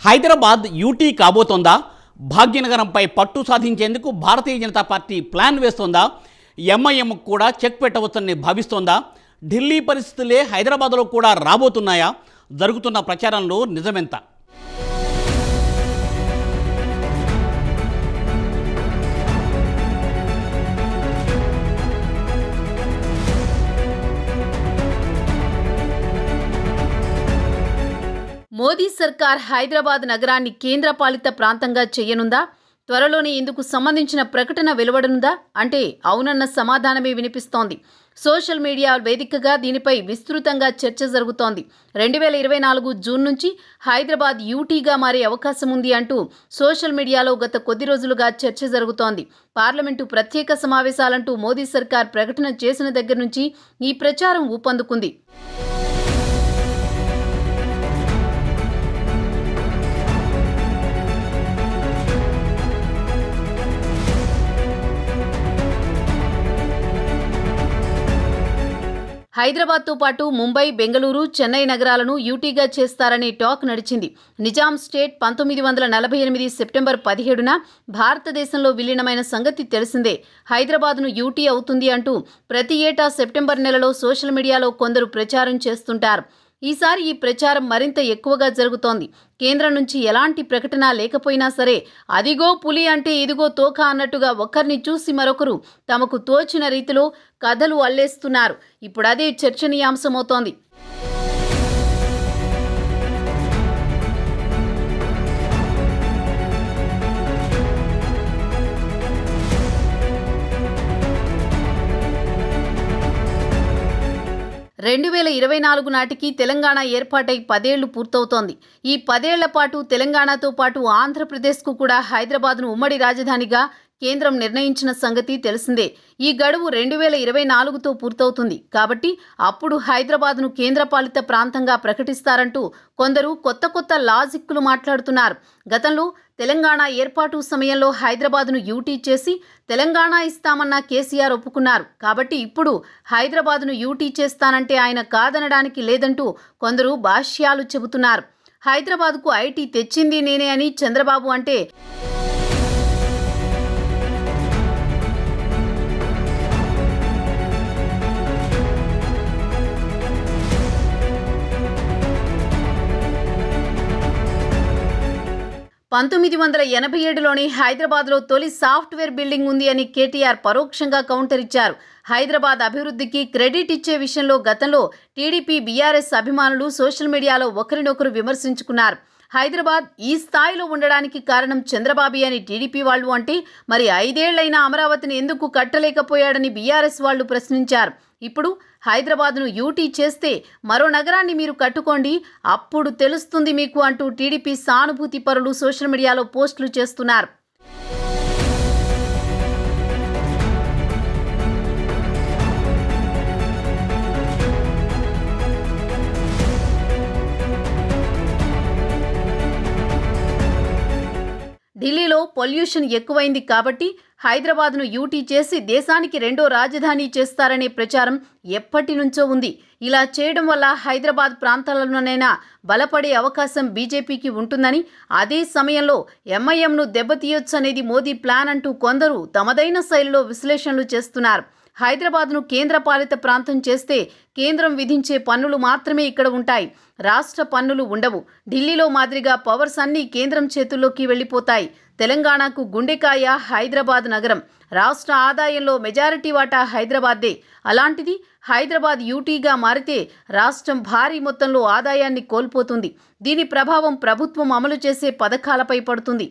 Hyderabad UT కాబోతోందా భాగ్యనగరంపై పట్టు సాధించేందుకు భారతీయ జనతా పార్టీ ప్లాన్ వేస్తోందా ఎంఐఎం కూడా చెక్ పెట్టవచ్చని భావిస్తోందా ఢిల్లీ పరిస్థితులే హైదరాబాద్లో కూడా రాబోతున్నాయా జరుగుతున్న ప్రచారంలో నిజమెంత మోదీ సర్కార్ హైదరాబాద్ నగరాన్ని కేంద్రపాలిత ప్రాంతంగా చేయనుందా త్వరలోనే ఇందుకు సంబంధించిన ప్రకటన వెలువడనుందా అంటే అవునన్న సమాధానమే వినిపిస్తోంది సోషల్ మీడియా వేదికగా దీనిపై విస్తృతంగా చర్చ జరుగుతోంది రెండు వేల ఇరవై నాలుగు జూన్ నుంచి హైదరాబాద్ యూటీగా మారే అవకాశం ఉంది అంటూ సోషల్ మీడియాలో గత కొద్ది రోజులుగా చర్చ జరుగుతోంది పార్లమెంటు ప్రత్యేక సమావేశాలంటూ మోదీ సర్కార్ ప్రకటన చేసిన దగ్గర నుంచి ఈ ప్రచారం ఊపందుకుంది హైదరాబాద్తో పాటు ముంబై బెంగళూరు చెన్నై నగరాలను యూటీగా చేస్తారనే టాక్ నడిచింది నిజాం స్టేట్ పంతొమ్మిది వందల నలభై ఎనిమిది సెప్టెంబర్ పదిహేడున భారతదేశంలో విలీనమైన సంగతి తెలిసిందే హైదరాబాద్ను యూటీ అవుతుంది అంటూ ప్రతి ఏటా సెప్టెంబర్ నెలలో సోషల్ మీడియాలో కొందరు ప్రచారం చేస్తుంటారు ఈసారి ఈ ప్రచారం మరింత ఎక్కువగా జరుగుతోంది కేంద్రం నుంచి ఎలాంటి ప్రకటన లేకపోయినా సరే అదిగో పులి అంటే ఇదిగో తోక అన్నట్టుగా ఒకరిని చూసి మరొకరు తమకు తోచిన రీతిలో కథలు అల్లేస్తున్నారు ఇప్పుడు అదే చర్చనీయాంశమవుతోంది రెండు వేల ఇరవై నాలుగు నాటికి తెలంగాణ ఏర్పాటై పదేళ్లు పూర్తవుతోంది ఈ పదేళ్ల పాటు తెలంగాణతో పాటు ఆంధ్రప్రదేశ్కు కూడా హైదరాబాద్ను ఉమ్మడి రాజధానిగా కేంద్రం నిర్ణయించిన సంగతి తెలిసిందే ఈ గడువు రెండు వేల ఇరవై నాలుగుతో పూర్తవుతుంది కాబట్టి అప్పుడు హైదరాబాద్ను కేంద్రపాలిత ప్రాంతంగా ప్రకటిస్తారంటూ కొందరు కొత్త కొత్త లాజిక్కులు మాట్లాడుతున్నారు గతంలో తెలంగాణ ఏర్పాటు సమయంలో హైదరాబాద్ను యూటీ చేసి తెలంగాణ ఇస్తామన్న కేసీఆర్ ఒప్పుకున్నారు కాబట్టి ఇప్పుడు హైదరాబాద్ను యూటీ చేస్తానంటే ఆయన కాదనడానికి లేదంటూ కొందరు భాష్యాలు చెబుతున్నారు హైదరాబాద్కు ఐటీ తెచ్చింది నేనే అని చంద్రబాబు అంటే పంతొమ్మిది వందల ఎనభై ఏడులోని హైదరాబాద్లో తొలి సాఫ్ట్వేర్ బిల్డింగ్ ఉంది అని కేటీఆర్ పరోక్షంగా కౌంటర్ ఇచ్చారు హైదరాబాద్ అభివృద్ధికి క్రెడిట్ ఇచ్చే విషయంలో గతంలో టీడీపీ బీఆర్ఎస్ అభిమానులు సోషల్ మీడియాలో ఒకరినొకరు విమర్శించుకున్నారు హైదరాబాద్ ఈ స్థాయిలో ఉండడానికి కారణం చంద్రబాబు అని టీడీపీ వాళ్ళు అంటే మరి ఐదేళ్లైన అమరావతిని ఎందుకు కట్టలేకపోయాడని బీఆర్ఎస్ వాళ్ళు ప్రశ్నించారు ఇప్పుడు హైదరాబాద్ను యూటీ చేస్తే మరో నగరాన్ని మీరు కట్టుకోండి అప్పుడు తెలుస్తుంది మీకు అంటూ టీడీపీ సానుభూతి పరులు సోషల్ మీడియాలో పోస్టులు చేస్తున్నారు ఢిల్లీలో పొల్యూషన్ ఎక్కువైంది కాబట్టి హైదరాబాద్ను యూటీ చేసి దేశానికి రెండో రాజధాని చేస్తారనే ప్రచారం ఎప్పటి నుంచో ఉంది ఇలా చేయడం వల్ల హైదరాబాద్ ప్రాంతాలలోనైనా బలపడే అవకాశం బీజేపీకి ఉంటుందని అదే సమయంలో ఎంఐఎంను దెబ్బతీయొచ్చనేది మోదీ ప్లాన్ అంటూ కొందరు తమదైన శైలిలో విశ్లేషణలు చేస్తున్నారు హైదరాబాద్ను కేంద్రపాలిత ప్రాంతం చేస్తే కేంద్రం విధించే పన్నులు మాత్రమే ఇక్కడ ఉంటాయి రాష్ట్ర పన్నులు ఉండవు ఢిల్లీలో మాదిరిగా పవర్స్ అన్నీ కేంద్రం చేతుల్లోకి వెళ్ళిపోతాయి తెలంగాణకు గుండెకాయ హైదరాబాద్ నగరం రాష్ట్ర ఆదాయంలో మెజారిటీ వాటా హైదరాబాద్దే అలాంటిది హైదరాబాద్ యూటీగా మారితే రాష్ట్రం భారీ మొత్తంలో ఆదాయాన్ని కోల్పోతుంది దీని ప్రభావం ప్రభుత్వం అమలు చేసే పథకాలపై పడుతుంది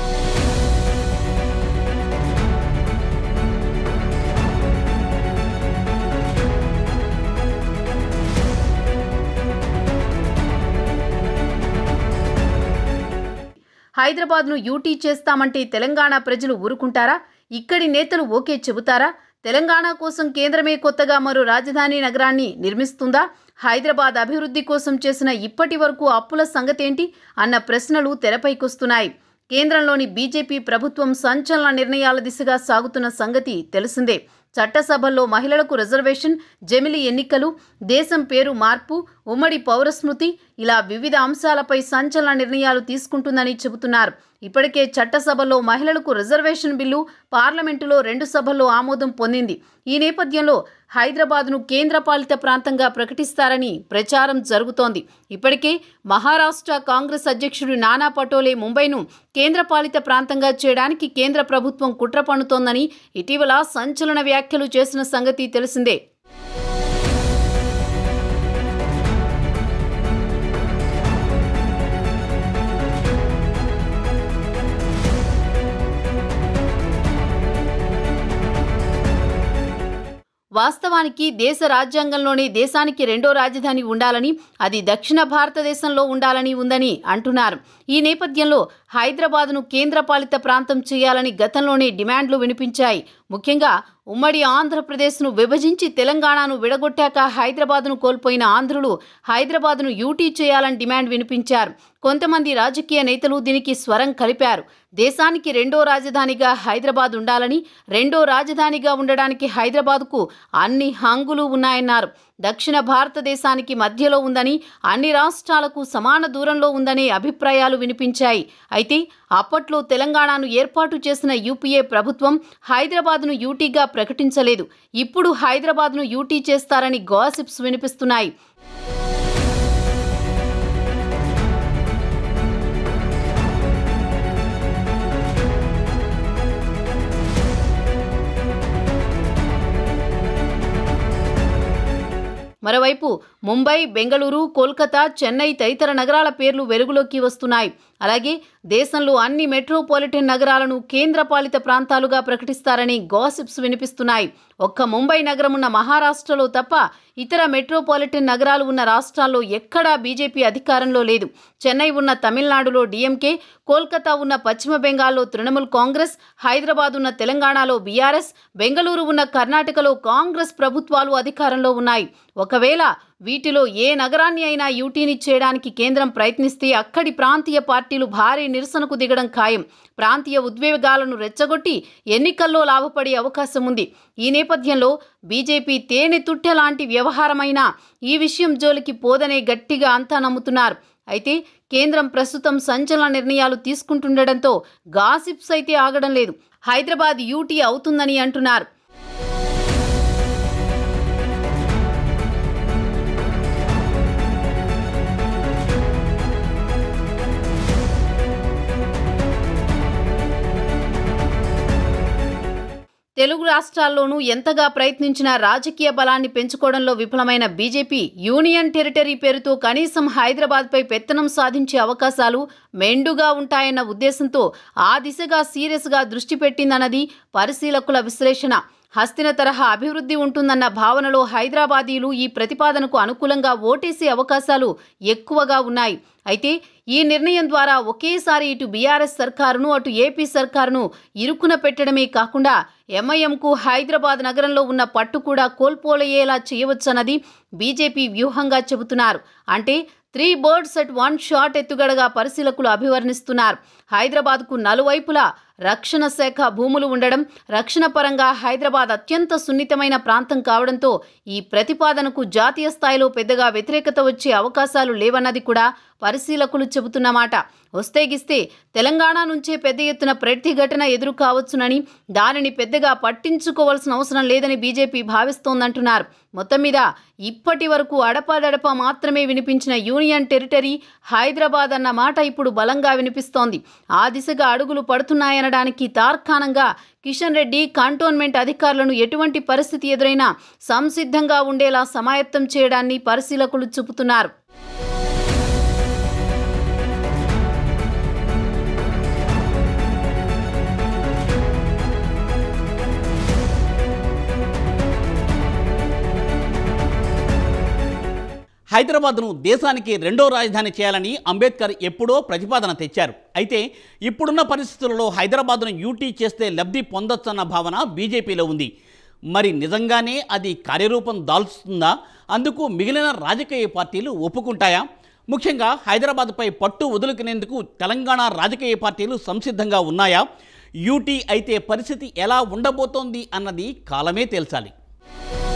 హైదరాబాద్ను యూటీ చేస్తామంటే తెలంగాణ ప్రజలు ఊరుకుంటారా ఇక్కడి నేతలు ఓకే చెబుతారా తెలంగాణ కోసం కేంద్రమే కొత్తగా మరో రాజధాని నగరాన్ని నిర్మిస్తుందా హైదరాబాద్ అభివృద్ధి కోసం చేసిన ఇప్పటి వరకు అప్పుల సంగతేంటి అన్న ప్రశ్నలు తెరపైకొస్తున్నాయి కేంద్రంలోని బీజేపీ ప్రభుత్వం సంచలన నిర్ణయాల దిశగా సాగుతున్న సంగతి తెలిసిందే చట్టసభల్లో మహిళలకు రిజర్వేషన్ జమిలి ఎన్నికలు దేశం పేరు మార్పు ఉమ్మడి పౌరస్మృతి ఇలా వివిధ అంశాలపై సంచలన నిర్ణయాలు తీసుకుంటుందని చెబుతున్నారు ఇప్పటికే చట్టసభలో మహిళలకు రిజర్వేషన్ బిల్లు పార్లమెంటులో రెండు సభల్లో ఆమోదం పొందింది ఈ నేపథ్యంలో హైదరాబాద్ను కేంద్రపాలిత ప్రాంతంగా ప్రకటిస్తారని ప్రచారం జరుగుతోంది ఇప్పటికే మహారాష్ట్ర కాంగ్రెస్ అధ్యక్షుడు నానా పటోలే ముంబైను కేంద్రపాలిత ప్రాంతంగా చేయడానికి కేంద్ర ప్రభుత్వం కుట్ర పన్నుతోందని ఇటీవల సంచలన వ్యాఖ్యలు చేసిన సంగతి తెలిసిందే వాస్తవానికి దేశ రాజ్యాంగంలోనే దేశానికి రెండో రాజధాని ఉండాలని అది దక్షిణ భారతదేశంలో ఉండాలని ఉందని అంటున్నారు ఈ నేపథ్యంలో హైదరాబాద్ను కేంద్రపాలిత ప్రాంతం చేయాలని గతంలోనే డిమాండ్లు వినిపించాయి ముఖ్యంగా ఉమ్మడి ఆంధ్రప్రదేశ్ను విభజించి తెలంగాణను విడగొట్టాక హైదరాబాద్ను కోల్పోయిన ఆంధ్రులు హైదరాబాద్ను యూటీ చేయాలని డిమాండ్ వినిపించారు కొంతమంది రాజకీయ నేతలు దీనికి స్వరం కలిపారు దేశానికి రెండో రాజధానిగా హైదరాబాద్ ఉండాలని రెండో రాజధానిగా ఉండడానికి హైదరాబాద్కు అన్ని హంగులు ఉన్నాయన్నారు దక్షిణ భారతదేశానికి మధ్యలో ఉందని అన్ని రాష్ట్రాలకు సమాన దూరంలో ఉందనే అభిప్రాయాలు వినిపించాయి అయితే అప్పట్లో తెలంగాణను ఏర్పాటు చేసిన యూపీఏ ప్రభుత్వం హైదరాబాద్ను యూటీగా ప్రకటించలేదు ఇప్పుడు హైదరాబాద్ను యూటీ చేస్తారని గాసిప్స్ వినిపిస్తున్నాయి మరోవైపు ముంబై బెంగళూరు కోల్కతా చెన్నై తదితర నగరాల పేర్లు వెలుగులోకి వస్తున్నాయి అలాగే దేశంలో అన్ని మెట్రోపాలిటన్ నగరాలను కేంద్రపాలిత ప్రాంతాలుగా ప్రకటిస్తారని గాసిప్స్ వినిపిస్తున్నాయి ఒక్క ముంబై నగరం ఉన్న మహారాష్ట్రలో తప్ప ఇతర మెట్రోపాలిటన్ నగరాలు ఉన్న రాష్ట్రాల్లో ఎక్కడా బీజేపీ అధికారంలో లేదు చెన్నై ఉన్న తమిళనాడులో డీఎంకే కోల్కతా ఉన్న పశ్చిమ బెంగాల్లో తృణమూల్ కాంగ్రెస్ హైదరాబాద్ ఉన్న తెలంగాణలో బీఆర్ఎస్ బెంగళూరు ఉన్న కర్ణాటకలో కాంగ్రెస్ ప్రభుత్వాలు అధికారంలో ఉన్నాయి ఒకవేళ వీటిలో ఏ నగరాన్ని అయినా యూటీని చేయడానికి కేంద్రం ప్రయత్నిస్తే అక్కడి ప్రాంతీయ పార్టీలు భారీ నిరసనకు దిగడం ఖాయం ప్రాంతీయ ఉద్వేగాలను రెచ్చగొట్టి ఎన్నికల్లో లాభపడే అవకాశం ఉంది ఈ నేపథ్యంలో బీజేపీ తేనె తుట్టె లాంటి వ్యవహారమైనా ఈ విషయం జోలికి పోదనే గట్టిగా అంతా నమ్ముతున్నారు అయితే కేంద్రం ప్రస్తుతం సంచలన నిర్ణయాలు తీసుకుంటుండటంతో గాసిప్స్ అయితే ఆగడం లేదు హైదరాబాద్ యూటీ అవుతుందని అంటున్నారు తెలుగు రాష్ట్రాల్లోనూ ఎంతగా ప్రయత్నించినా రాజకీయ బలాన్ని పెంచుకోవడంలో విఫలమైన బీజేపీ యూనియన్ టెరిటరీ పేరుతో కనీసం హైదరాబాద్పై పెత్తనం సాధించే అవకాశాలు మెండుగా ఉంటాయన్న ఉద్దేశంతో ఆ దిశగా సీరియస్గా దృష్టి పెట్టిందన్నది పరిశీలకుల విశ్లేషణ హస్తిన తరహా అభివృద్ధి ఉంటుందన్న భావనలో హైదరాబాదీలు ఈ ప్రతిపాదనకు అనుకూలంగా ఓటేసే అవకాశాలు ఎక్కువగా ఉన్నాయి అయితే ఈ నిర్ణయం ద్వారా ఒకేసారి ఇటు బీఆర్ఎస్ సర్కారును అటు ఏపీ సర్కారును ఇరుకున పెట్టడమే కాకుండా ఎంఐఎంకు హైదరాబాద్ నగరంలో ఉన్న పట్టు కూడా కోల్పోలయ్యేలా చేయవచ్చన్నది బీజేపీ వ్యూహంగా చెబుతున్నారు అంటే three birds at one shot ఎత్తుగడగా పరిశీలకులు అభివర్ణిస్తున్నారు హైదరాబాద్కు నలువైపులా రక్షణ శాఖ భూములు ఉండడం రక్షణ పరంగా హైదరాబాద్ అత్యంత సున్నితమైన ప్రాంతం కావడంతో ఈ ప్రతిపాదనకు జాతీయ స్థాయిలో పెద్దగా వ్యతిరేకత వచ్చే అవకాశాలు లేవన్నది కూడా పరిశీలకులు చెబుతున్నమాట వస్తే గిస్తే తెలంగాణ నుంచే పెద్ద ఎత్తున ప్రతిఘటన ఎదురు కావచ్చునని దానిని పెద్దగా పట్టించుకోవాల్సిన అవసరం లేదని బీజేపీ భావిస్తోందంటున్నారు మొత్తం మీద ఇప్పటి వరకు అడపాదడప మాత్రమే వినిపించిన యూనియన్ టెరిటరీ హైదరాబాద్ అన్న మాట ఇప్పుడు బలంగా వినిపిస్తోంది ఆ దిశగా అడుగులు పడుతున్నాయనడానికి తార్కాణంగా కిషన్ రెడ్డి కంటోన్మెంట్ అధికారులను ఎటువంటి పరిస్థితి ఎదురైనా సంసిద్ధంగా ఉండేలా సమాయత్తం చేయడాన్ని పరిశీలకులు చూపుతున్నారు హైదరాబాద్ను దేశానికి రెండో రాజధాని చేయాలని అంబేద్కర్ ఎప్పుడో ప్రతిపాదన తెచ్చారు అయితే ఇప్పుడున్న పరిస్థితులలో హైదరాబాద్ను యూటీ చేస్తే లబ్ధి పొందొచ్చన్న భావన బీజేపీలో ఉంది మరి నిజంగానే అది కార్యరూపం దాల్చుతుందా అందుకు మిగిలిన రాజకీయ పార్టీలు ఒప్పుకుంటాయా ముఖ్యంగా హైదరాబాద్పై పట్టు వదులుకునేందుకు తెలంగాణ రాజకీయ పార్టీలు సంసిద్ధంగా ఉన్నాయా యూటీ అయితే పరిస్థితి ఎలా ఉండబోతోంది అన్నది కాలమే తేల్చాలి